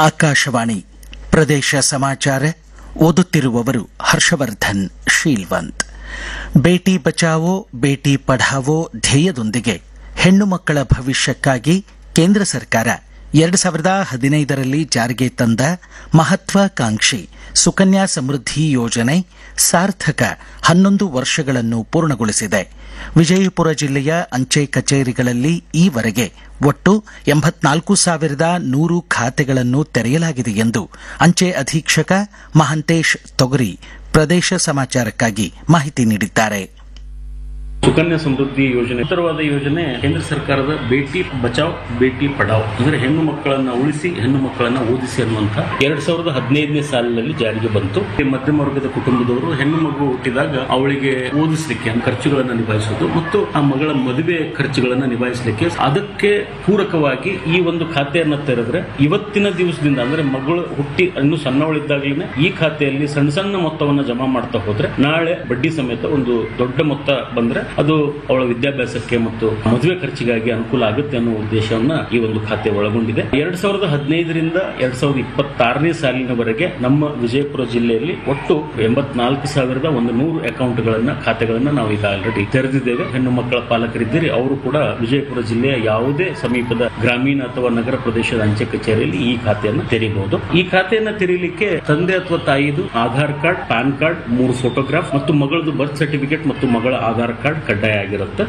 ಆಕಾಶವಾಣಿ ಪ್ರದೇಶ ಸಮಾಚಾರ ಓದುತ್ತಿರುವವರು ಹರ್ಷವರ್ಧನ್ ಶೀಲ್ವಂತ್ ಬೇಟಿ ಬಚಾವೋ ಬೇಟಿ ಪಢಾವೋ ಧ್ಯೇಯದೊಂದಿಗೆ ಹೆಣ್ಣು ಮಕ್ಕಳ ಭವಿಷ್ಯಕ್ಕಾಗಿ ಕೇಂದ್ರ ಸರ್ಕಾರ ಎರಡು ಸಾವಿರದ ಹದಿನೈದರಲ್ಲಿ ಜಾರಿಗೆ ತಂದ ಮಹತ್ವಾಕಾಂಕ್ಷಿ ಸುಕನ್ಯಾ ಸಮೃದ್ಧಿ ಯೋಜನೆ ಸಾರ್ಥಕ ಹನ್ನೊಂದು ವರ್ಷಗಳನ್ನು ಪೂರ್ಣಗೊಳಿಸಿದೆ ವಿಜಯಪುರ ಜಿಲ್ಲೆಯ ಅಂಚೆ ಕಚೇರಿಗಳಲ್ಲಿ ಈವರೆಗೆ ಒಟ್ಟು ಎಂಬತ್ನಾಲ್ಕು ಸಾವಿರದ ನೂರು ಖಾತೆಗಳನ್ನು ತೆರೆಯಲಾಗಿದೆ ಎಂದು ಅಂಚೆ ಅಧೀಕ್ಷಕ ಮಹಂತೇಶ್ ತೊಗರಿ ಪ್ರದೇಶ ಸಮಾಚಾರಕ್ಕಾಗಿ ಮಾಹಿತಿ ನೀಡಿದ್ದಾರೆ ಸುಕನ್ಯಾ ಸಮೃದ್ಧಿ ಯೋಜನೆ ಉತ್ತರವಾದ ಯೋಜನೆ ಕೇಂದ್ರ ಸರ್ಕಾರದ ಬೇಟಿ ಬಚಾವ್ ಬೇಟಿ ಪಡಾವ್ ಅಂದ್ರೆ ಹೆಣ್ಣು ಮಕ್ಕಳನ್ನ ಉಳಿಸಿ ಹೆಣ್ಣು ಮಕ್ಕಳನ್ನ ಓದಿಸಿ ಅನ್ನುವಂತ ಎರಡ್ ಸಾವಿರದ ಹದಿನೈದನೇ ಸಾಲಿನಲ್ಲಿ ಜಾರಿಗೆ ಬಂತು ಈ ಮಧ್ಯಮ ವರ್ಗದ ಕುಟುಂಬದವರು ಹೆಣ್ಣು ಮಗು ಹುಟ್ಟಿದಾಗ ಅವಳಿಗೆ ಓದಿಸ್ಲಿಕ್ಕೆ ಖರ್ಚುಗಳನ್ನ ನಿಭಾಯಿಸೋದು ಮತ್ತು ಆ ಮಗಳ ಮದುವೆ ಖರ್ಚುಗಳನ್ನ ನಿಭಾಯಿಸಲಿಕ್ಕೆ ಅದಕ್ಕೆ ಪೂರಕವಾಗಿ ಈ ಒಂದು ಖಾತೆಯನ್ನ ತೆರೆದ್ರೆ ಇವತ್ತಿನ ದಿವಸದಿಂದ ಅಂದ್ರೆ ಮಗಳು ಹುಟ್ಟಿ ಇನ್ನು ಸಣ್ಣವಳಿದ್ದಾಗಲೇ ಈ ಖಾತೆಯಲ್ಲಿ ಸಣ್ಣ ಸಣ್ಣ ಮೊತ್ತವನ್ನ ಜಮಾ ಮಾಡ್ತಾ ಹೋದ್ರೆ ನಾಳೆ ಬಡ್ಡಿ ಸಮೇತ ಒಂದು ದೊಡ್ಡ ಮೊತ್ತ ಬಂದ್ರೆ ಅದು ಅವಳ ವಿದ್ಯಾಭ್ಯಾಸಕ್ಕೆ ಮತ್ತು ಮದುವೆ ಖರ್ಚಿಗಾಗಿ ಅನುಕೂಲ ಆಗುತ್ತೆ ಅನ್ನೋ ಉದ್ದೇಶವನ್ನ ಈ ಒಂದು ಖಾತೆ ಒಳಗೊಂಡಿದೆ ಎರಡ್ ಸಾವಿರದ ಹದಿನೈದರಿಂದ ಎರಡ್ ಸಾವಿರದ ಇಪ್ಪತ್ತಾರನೇ ಸಾಲಿನವರೆಗೆ ನಮ್ಮ ವಿಜಯಪುರ ಜಿಲ್ಲೆಯಲ್ಲಿ ಒಟ್ಟು ಎಂಬತ್ನಾಲ್ಕು ಸಾವಿರದ ಒಂದು ನೂರು ಅಕೌಂಟ್ಗಳನ್ನ ಖಾತೆಗಳನ್ನ ನಾವು ಈಗ ಆಲ್ರೆಡಿ ತೆರೆದಿದ್ದೇವೆ ಹೆಣ್ಣು ಮಕ್ಕಳ ಪಾಲಕರಿದ್ದೀರಿ ಅವರು ಕೂಡ ವಿಜಯಪುರ ಜಿಲ್ಲೆಯ ಯಾವುದೇ ಸಮೀಪದ ಗ್ರಾಮೀಣ ಅಥವಾ ನಗರ ಪ್ರದೇಶದ ಅಂಚೆ ಕಚೇರಿಯಲ್ಲಿ ಈ ಖಾತೆಯನ್ನು ತೆರೀಬಹುದು ಈ ಖಾತೆಯನ್ನ ತೆರೀಲಿಕ್ಕೆ ತಂದೆ ಅಥವಾ ತಾಯಿದು ಆಧಾರ್ ಕಾರ್ಡ್ ಪ್ಯಾನ್ ಕಾರ್ಡ್ ಮೂರು ಫೋಟೋಗ್ರಾಫ್ ಮತ್ತು ಮಗಳದು ಬರ್ತ್ ಸರ್ಟಿಫಿಕೇಟ್ ಮತ್ತು ಮಗಳ ಆಧಾರ್ ಕಾರ್ಡ್ ಕಡ್ಡಾಯ ಆಗಿರುತ್ತೆ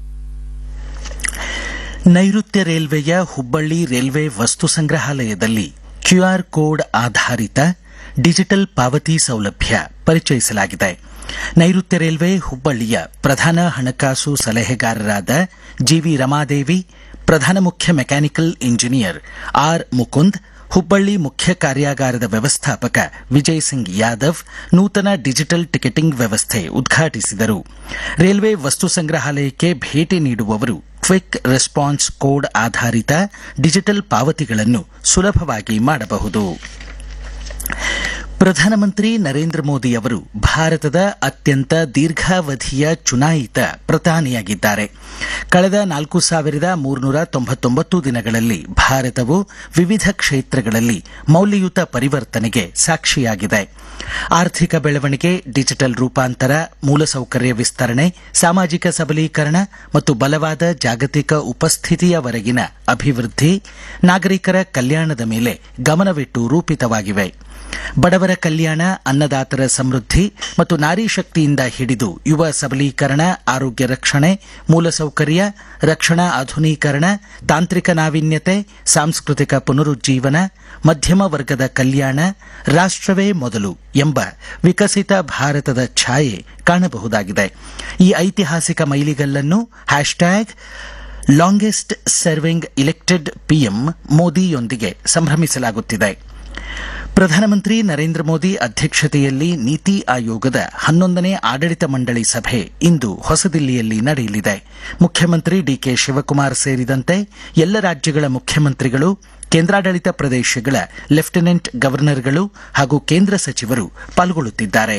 ನೈಋತ್ಯ ರೈಲ್ವೆಯ ಹುಬ್ಬಳ್ಳಿ ರೈಲ್ವೆ ವಸ್ತು ಸಂಗ್ರಹಾಲಯದಲ್ಲಿ ಕ್ಯೂಆರ್ ಕೋಡ್ ಆಧಾರಿತ ಡಿಜಿಟಲ್ ಪಾವತಿ ಸೌಲಭ್ಯ ಪರಿಚಯಿಸಲಾಗಿದೆ ನೈಋತ್ಯ ರೈಲ್ವೆ ಹುಬ್ಬಳ್ಳಿಯ ಪ್ರಧಾನ ಹಣಕಾಸು ಸಲಹೆಗಾರರಾದ ಜಿವಿ ರಮಾದೇವಿ ಪ್ರಧಾನ ಮುಖ್ಯ mechanical engineer R Mukund Hubballi ಮುಖ್ಯ ಕಾರ್ಯಾಗಾರದ ವ್ಯವಸ್ಥಾಪಕ ವಿಜಯ್ ಸಿಂಗ್ ಯಾದವ್ ನೂತನ ಡಿಜಿಟಲ್ ಟಿಕೆಟಿಂಗ್ ವ್ಯವಸ್ಥೆ ಉದ್ಘಾಟಿಸಿದರು ರೈಲ್ವೆ ವಸ್ತು ಸಂಗ್ರಹಾಲಯಕ್ಕೆ ಭೇಟಿ ನೀಡುವವರು ಕ್ವಿಕ್ ರೆಸ್ಪಾನ್ಸ್ ಕೋಡ್ ಆಧಾರಿತ ಡಿಜಿಟಲ್ ಪಾವತಿಗಳನ್ನು ಸುಲಭವಾಗಿ ಮಾಡಬಹುದು ಪ್ರಧಾನಮಂತ್ರಿ ನರೇಂದ್ರ ಮೋದಿ ಅವರು ಭಾರತದ ಅತ್ಯಂತ ದೀರ್ಘಾವಧಿಯ ಚುನಾಯಿತ ಪ್ರಧಾನಿಯಾಗಿದ್ದಾರೆ ಕಳೆದ ನಾಲ್ಕು ಸಾವಿರದ ಮೂರ್ನೂರ ತೊಂಬತ್ತೊಂಬತ್ತು ದಿನಗಳಲ್ಲಿ ಭಾರತವು ವಿವಿಧ ಕ್ಷೇತ್ರಗಳಲ್ಲಿ ಮೌಲ್ಯಯುತ ಪರಿವರ್ತನೆಗೆ ಸಾಕ್ಷಿಯಾಗಿದೆ ಆರ್ಥಿಕ ಬೆಳವಣಿಗೆ ಡಿಜಿಟಲ್ ರೂಪಾಂತರ ಮೂಲಸೌಕರ್ಯ ವಿಸ್ತರಣೆ ಸಾಮಾಜಿಕ ಸಬಲೀಕರಣ ಮತ್ತು ಬಲವಾದ ಜಾಗತಿಕ ಉಪಸ್ಥಿತಿಯವರೆಗಿನ ಅಭಿವೃದ್ಧಿ ನಾಗರಿಕರ ಕಲ್ಯಾಣದ ಮೇಲೆ ಗಮನವಿಟ್ಟು ರೂಪಿತವಾಗಿವೆ ಬಡವರ ಕಲ್ಯಾಣ ಅನ್ನದಾತರ ಸಮೃದ್ಧಿ ಮತ್ತು ನಾರಿ ಶಕ್ತಿಯಿಂದ ಹಿಡಿದು ಯುವ ಸಬಲೀಕರಣ ಆರೋಗ್ಯ ರಕ್ಷಣೆ ಮೂಲಸೌಕರ್ಯ ರಕ್ಷಣಾ ಆಧುನೀಕರಣ ತಾಂತ್ರಿಕ ನಾವೀನ್ಯತೆ ಸಾಂಸ್ಕೃತಿಕ ಪುನರುಜ್ಜೀವನ ಮಧ್ಯಮ ವರ್ಗದ ಕಲ್ಯಾಣ ರಾಷ್ಟವೇ ಮೊದಲು ಎಂಬ ವಿಕಸಿತ ಭಾರತದ ಛಾಯೆ ಕಾಣಬಹುದಾಗಿದೆ ಈ ಐತಿಹಾಸಿಕ ಮೈಲಿಗಲ್ಲನ್ನು hashtag longest serving elected PM ಮೋದಿಯೊಂದಿಗೆ ಸಂಭ್ರಮಿಸಲಾಗುತ್ತಿದೆ ಪ್ರಧಾನಮಂತ್ರಿ ನರೇಂದ್ರ ಮೋದಿ ಅಧ್ಯಕ್ಷತೆಯಲ್ಲಿ ನೀತಿ ಆಯೋಗದ ಹನ್ನೊಂದನೇ ಆಡಳಿತ ಮಂಡಳಿ ಸಭೆ ಇಂದು ಹೊಸದಿಲ್ಲಿಯಲ್ಲಿ ನಡೆಯಲಿದೆ ಮುಖ್ಯಮಂತ್ರಿ ಡಿಕೆ ಶಿವಕುಮಾರ್ ಸೇರಿದಂತೆ ಎಲ್ಲ ರಾಜ್ಯಗಳ ಮುಖ್ಯಮಂತ್ರಿಗಳು ಕೇಂದ್ರಾಡಳಿತ ಪ್ರದೇಶಗಳ ಲೆಫ್ಟಿನೆಂಟ್ ಗವರ್ನರ್ಗಳು ಹಾಗೂ ಕೇಂದ್ರ ಸಚಿವರು ಪಾಲ್ಗೊಳ್ಳುತ್ತಿದ್ದಾರೆ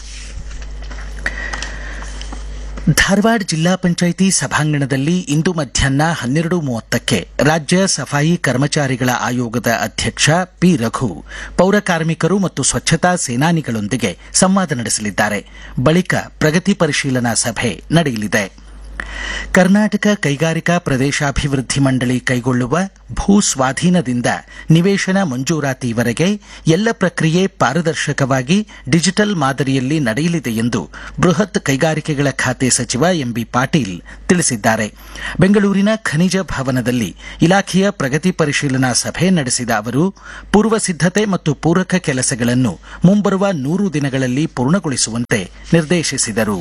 ಧಾರವಾಡ ಜಿಲ್ಲಾ ಪಂಚಾಯಿತಿ ಸಭಾಂಗಣದಲ್ಲಿ ಇಂದು ಮಧ್ಯಾಹ್ನ ಹನ್ನೆರಡು ಮೂವತ್ತಕ್ಕೆ ರಾಜ್ಯ ಸಫಾಯಿ ಕರ್ಮಚಾರಿಗಳ ಆಯೋಗದ ಅಧ್ಯಕ್ಷ ಪಿ ರಘು ಪೌರ ಕಾರ್ಮಿಕರು ಮತ್ತು ಸ್ವಚ್ಛತಾ ಸೇನಾನಿಗಳೊಂದಿಗೆ ಸಂವಾದ ನಡೆಸಲಿದ್ದಾರೆ ಬಳಿಕ ಪ್ರಗತಿ ಪರಿಶೀಲನಾ ಸಭೆ ನಡೆಯಲಿದೆ ಕರ್ನಾಟಕ ಕೈಗಾರಿಕಾ ಪ್ರದೇಶಾಭಿವೃದ್ಧಿ ಮಂಡಳಿ ಕೈಗೊಳ್ಳುವ ಭೂ ಸ್ವಾಧೀನದಿಂದ ನಿವೇಶನ ಮಂಜೂರಾತಿವರೆಗೆ ಎಲ್ಲ ಪ್ರಕ್ರಿಯೆ ಪಾರದರ್ಶಕವಾಗಿ ಡಿಜಿಟಲ್ ಮಾದರಿಯಲ್ಲಿ ನಡೆಯಲಿದೆ ಎಂದು ಬೃಹತ್ ಕೈಗಾರಿಕೆಗಳ ಖಾತೆ ಸಚಿವ ಎಂಬಿ ಪಾಟೀಲ್ ತಿಳಿಸಿದ್ದಾರೆ ಬೆಂಗಳೂರಿನ ಖನಿಜ ಭವನದಲ್ಲಿ ಇಲಾಖೆಯ ಪ್ರಗತಿ ಪರಿಶೀಲನಾ ಸಭೆ ನಡೆಸಿದ ಅವರು ಪೂರ್ವ ಸಿದ್ದತೆ ಮತ್ತು ಪೂರಕ ಕೆಲಸಗಳನ್ನು ಮುಂಬರುವ ನೂರು ದಿನಗಳಲ್ಲಿ ಪೂರ್ಣಗೊಳಿಸುವಂತೆ ನಿರ್ದೇಶಿಸಿದರು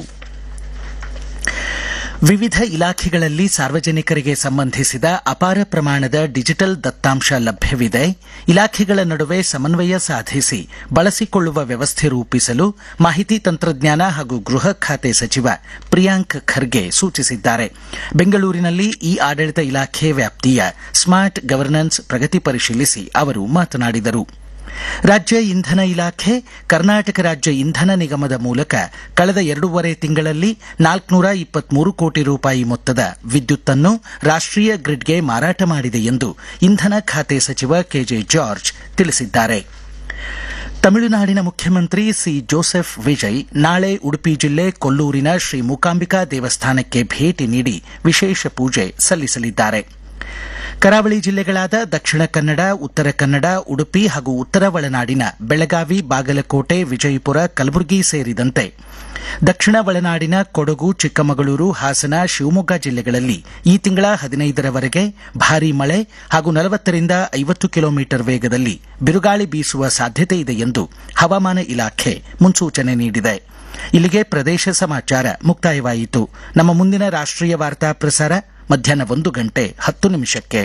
ವಿವಿಧ ಇಲಾಖೆಗಳಲ್ಲಿ ಸಾರ್ವಜನಿಕರಿಗೆ ಸಂಬಂಧಿಸಿದ ಅಪಾರ ಪ್ರಮಾಣದ ಡಿಜಿಟಲ್ ದತ್ತಾಂಶ ಲಭ್ಯವಿದೆ ಇಲಾಖೆಗಳ ನಡುವೆ ಸಮನ್ವಯ ಸಾಧಿಸಿ ಬಳಸಿಕೊಳ್ಳುವ ವ್ಯವಸ್ಥೆ ರೂಪಿಸಲು ಮಾಹಿತಿ ತಂತ್ರಜ್ಞಾನ ಹಾಗೂ ಗೃಹ ಖಾತೆ ಸಚಿವ ಪ್ರಿಯಾಂಕ್ ಖರ್ಗೆ ಸೂಚಿಸಿದ್ದಾರೆ ಬೆಂಗಳೂರಿನಲ್ಲಿ ಇ ಆಡಳಿತ ಇಲಾಖೆ ವ್ಯಾಪ್ತಿಯ ಸ್ಮಾರ್ಟ್ ಗವರ್ನೆನ್ಸ್ ಪ್ರಗತಿ ಪರಿಶೀಲಿಸಿ ಅವರು ಮಾತನಾಡಿದರು ರಾಜ್ಯ ಇಂಧನ ಇಲಾಖೆ ಕರ್ನಾಟಕ ರಾಜ್ಯ ಇಂಧನ ನಿಗಮದ ಮೂಲಕ ಕಳೆದ ಎರಡೂವರೆ ತಿಂಗಳಲ್ಲಿ ನಾಲ್ಕುನೂರ ಇಪ್ಪತ್ಮೂರು ಕೋಟಿ ರೂಪಾಯಿ ಮೊತ್ತದ ವಿದ್ಯುತ್ತನ್ನು ರಾಷ್ಟ್ರೀಯ ಗ್ರಿಡ್ಗೆ ಮಾರಾಟ ಮಾಡಿದೆ ಎಂದು ಇಂಧನ ಖಾತೆ ಸಚಿವ ಕೆಜೆ ಜಾರ್ಜ್ ತಿಳಿಸಿದ್ದಾರೆ ತಮಿಳುನಾಡಿನ ಮುಖ್ಯಮಂತ್ರಿ ಸಿ ಜೋಸೆಫ್ ವಿಜಯ್ ನಾಳೆ ಉಡುಪಿ ಜಿಲ್ಲೆ ಕೊಲ್ಲೂರಿನ ಶ್ರೀ ಮೂಕಾಂಬಿಕಾ ದೇವಸ್ಥಾನಕ್ಕೆ ಭೇಟಿ ನೀಡಿ ವಿಶೇಷ ಪೂಜೆ ಸಲ್ಲಿಸಲಿದ್ದಾರೆ ಕರಾವಳಿ ಜಿಲ್ಲೆಗಳಾದ ದಕ್ಷಿಣ ಕನ್ನಡ ಉತ್ತರ ಕನ್ನಡ ಉಡುಪಿ ಹಾಗೂ ಉತ್ತರ ಒಳನಾಡಿನ ಬೆಳಗಾವಿ ಬಾಗಲಕೋಟೆ ವಿಜಯಪುರ ಕಲಬುರಗಿ ಸೇರಿದಂತೆ ದಕ್ಷಿಣ ಒಳನಾಡಿನ ಕೊಡಗು ಚಿಕ್ಕಮಗಳೂರು ಹಾಸನ ಶಿವಮೊಗ್ಗ ಜಿಲ್ಲೆಗಳಲ್ಲಿ ಈ ತಿಂಗಳ ಹದಿನೈದರವರೆಗೆ ಭಾರೀ ಮಳೆ ಹಾಗೂ ನಲವತ್ತರಿಂದ ಐವತ್ತು ಕಿಲೋಮೀಟರ್ ವೇಗದಲ್ಲಿ ಬಿರುಗಾಳಿ ಬೀಸುವ ಸಾಧ್ಯತೆ ಇದೆ ಎಂದು ಹವಾಮಾನ ಇಲಾಖೆ ಮುನ್ಸೂಚನೆ ನೀಡಿದೆ ಇಲ್ಲಿಗೆ ಪ್ರದೇಶ ಸಮಾಚಾರ ಮುಕ್ತಾಯವಾಯಿತು ನಮ್ಮ ಮುಂದಿನ ರಾಷ್ಟ್ರೀಯ ವಾರ್ತಾ ಪ್ರಸಾರ ಮಧ್ಯಾಹ್ನ ಒಂದು ಗಂಟೆ ಹತ್ತು ನಿಮಿಷಕ್ಕೆ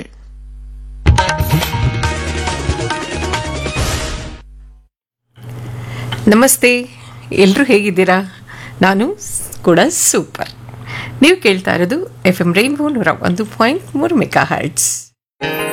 ನಮಸ್ತೆ ಎಲ್ಲರೂ ಹೇಗಿದ್ದೀರಾ ನಾನು ಕೂಡ ಸೂಪರ್ ನೀವು ಕೇಳ್ತಾ ಇರೋದು ಎಫ್ ಎಂ ರೈನ್ಬೋ ನೂರ ಒಂದು ಪಾಯಿಂಟ್ ಮೂರು ಮೆಗಾ ಹರ್ಟ್ಸ್